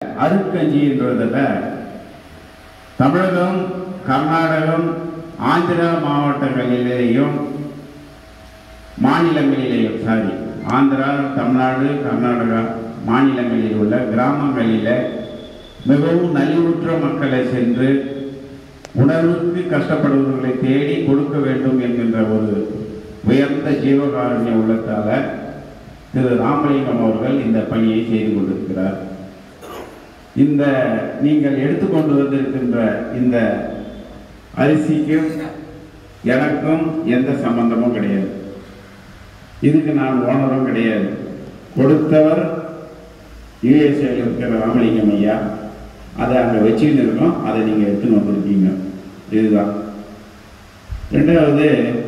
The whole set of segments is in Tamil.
அருட்கஞ்சின்றதுல தமிழகம் கர்நாடகம் ஆந்திரா மாவட்டங்களிலேயும் மாநிலங்களிலேயும் சாரி ஆந்திரா தமிழ்நாடு கர்நாடகா மாநிலங்களில் உள்ள கிராமங்களில் மிகவும் நலிவுற்ற மக்களை சென்று உணர்வுக்கு கஷ்டப்படுபவர்களை தேடி கொடுக்க வேண்டும் என்கின்ற ஒரு உயர்ந்த ஜீவகாருண்ய உள்ளத்தால திரு ராமலிங்கம் அவர்கள் இந்த பணியை செய்து கொண்டிருக்கிறார் இந்த நீங்கள் எடுத்துக்கொண்டு வந்திருக்கின்ற இந்த அரிசிக்கும் எனக்கும் எந்த சம்பந்தமும் கிடையாது இதுக்கு நான் ஓனரும் கிடையாது கொடுத்தவர் யுஎஸ்ஏல இருக்கிற ராமலிங்கம் ஐயா அதை அங்கே வச்சுக்கிட்டு இருக்கோம் அதை நீங்கள் எடுத்துன்னு வந்திருக்கீங்க இதுதான் ரெண்டாவது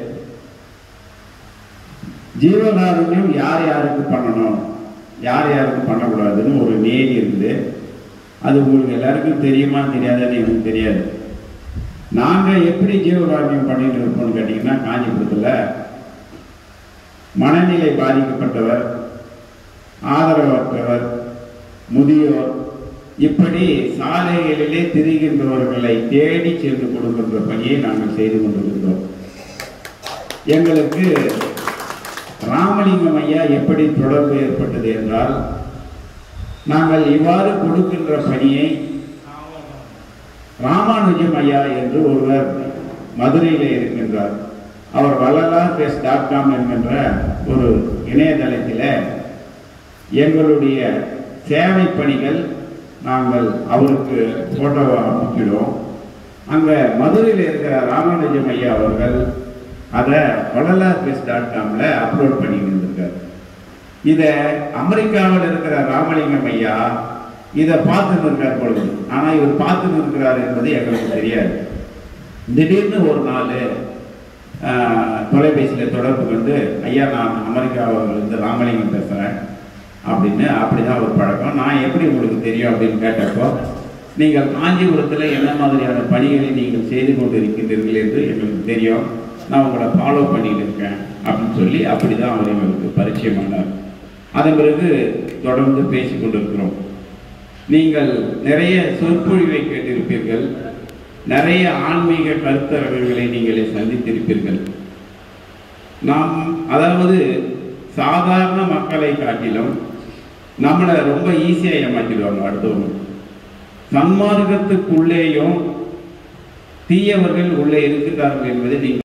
ஜீவகாருண்யம் யார் யாருக்கு பண்ணணும் யார் யாருக்கு பண்ணக்கூடாதுன்னு ஒரு நேரி இருக்குது அது உங்களுக்கு எல்லாருக்கும் தெரியுமா தெரியாதுன்னு எனக்கு தெரியாது நாங்கள் எப்படி ஜீவகாருண்யம் பண்ணிட்டு இருக்கோம்னு கேட்டிங்கன்னா காஞ்சிபுரத்தில் மனநிலை பாதிக்கப்பட்டவர் ஆதரவற்றவர் முதியோர் இப்படி சாலைகளிலே திரிகின்றவர்களை தேடி சென்று கொடுக்கின்ற பணியை நாங்கள் செய்து கொண்டிருக்கிறோம் எங்களுக்கு ராமலிங்கம் ஐயா எப்படி தொடர்பு ஏற்பட்டது என்றால் நாங்கள் இவ்வாறு கொடுக்கின்ற பணியை ராமானுஜம் ஐயா என்று ஒருவர் மதுரையிலே இருக்கின்றார் அவர் வள்ளலார் பேஸ் டாட் காம் என்கின்ற ஒரு இணையதளத்தில் எங்களுடைய சேவை பணிகள் நாங்கள் அவருக்கு போட்டோவை அனுப்பிடுவோம் அங்கே மதுரையில் இருக்கிற ராமானுஜம் ஐயா அவர்கள் அதை வள்ளலார் பேஸ் டாட் காமில் அப்லோட் பண்ணி இருந்திருக்கார் இதை அமெரிக்காவில் இருக்கிற ராமலிங்கம் ஐயா இதை பார்த்துட்டு இருக்கார் பொழுது ஆனால் இவர் பார்த்துட்டு இருக்கிறார் என்பது எங்களுக்கு தெரியாது திடீர்னு ஒரு நாள் தொலைபேசியில் தொடர்பு கொண்டு ஐயா நான் அமெரிக்காவிலிருந்து ராமலிங்கம் பேசுகிறேன் அப்படின்னு அப்படிதான் ஒரு பழக்கம் நான் எப்படி உங்களுக்கு தெரியும் அப்படின்னு கேட்டப்போ நீங்கள் காஞ்சிபுரத்தில் என்ன மாதிரியான பணிகளை நீங்கள் செய்து கொண்டு இருக்கின்றீர்கள் என்று எங்களுக்கு தெரியும் நான் உங்களை ஃபாலோ பண்ணிட்டு இருக்கேன் அப்படின்னு சொல்லி அப்படி தான் அவர் எங்களுக்கு பரிச்சயமானார் அதன் பிறகு தொடர்ந்து பேசி கொண்டிருக்கிறோம் நீங்கள் நிறைய சொற்பொழிவை கேட்டிருப்பீர்கள் நிறைய ஆன்மீக கருத்தரங்குகளை நீங்களே சந்தித்திருப்பீர்கள் நாம் அதாவது சாதாரண மக்களை காட்டிலும் நம்மளை ரொம்ப ஈஸியாக ஏமாற்றிடுவாங்க அடுத்தவங்க சன்மார்க்கத்துக்குள்ளேயும் தீயவர்கள் உள்ளே இருக்கிறார்கள் என்பதை நீங்கள்